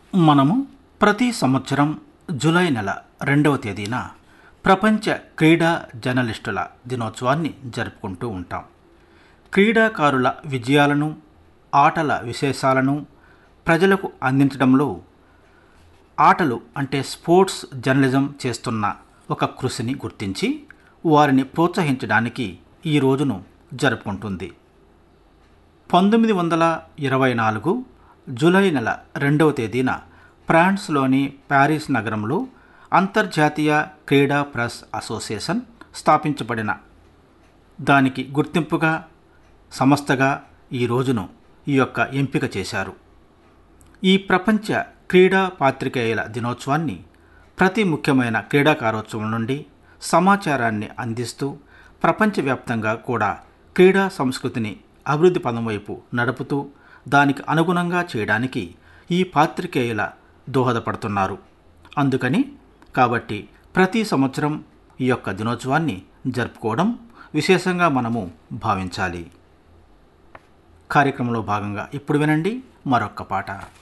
మనము ప్రతి సంవత్సరం జూలై నెల రెండవ తేదీన ప్రపంచ క్రీడా జర్నలిస్టుల దినోత్సవాన్ని జరుపుకుంటూ ఉంటాం క్రీడాకారుల విజయాలను ఆటల విశేషాలను ప్రజలకు అందించడంలో ఆటలు అంటే స్పోర్ట్స్ జర్నలిజం చేస్తున్న ఒక కృషిని గుర్తించి వారిని ప్రోత్సహించడానికి ఈ రోజును జరుపుకుంటుంది పంతొమ్మిది వందల ఇరవై నాలుగు జూలై నెల రెండవ తేదీన ఫ్రాన్స్లోని ప్యారిస్ నగరంలో అంతర్జాతీయ క్రీడా ప్రెస్ అసోసియేషన్ స్థాపించబడిన దానికి గుర్తింపుగా సంస్థగా ఈ రోజును ఈ యొక్క ఎంపిక చేశారు ఈ ప్రపంచ క్రీడా పాత్రికేయుల దినోత్సవాన్ని ప్రతి ముఖ్యమైన క్రీడాకారోత్సవం నుండి సమాచారాన్ని అందిస్తూ ప్రపంచవ్యాప్తంగా కూడా క్రీడా సంస్కృతిని అభివృద్ధి పదం వైపు నడుపుతూ దానికి అనుగుణంగా చేయడానికి ఈ పాత్రికేయుల దోహదపడుతున్నారు అందుకని కాబట్టి ప్రతి సంవత్సరం ఈ యొక్క దినోత్సవాన్ని జరుపుకోవడం విశేషంగా మనము భావించాలి కార్యక్రమంలో భాగంగా ఇప్పుడు వినండి మరొక్క పాట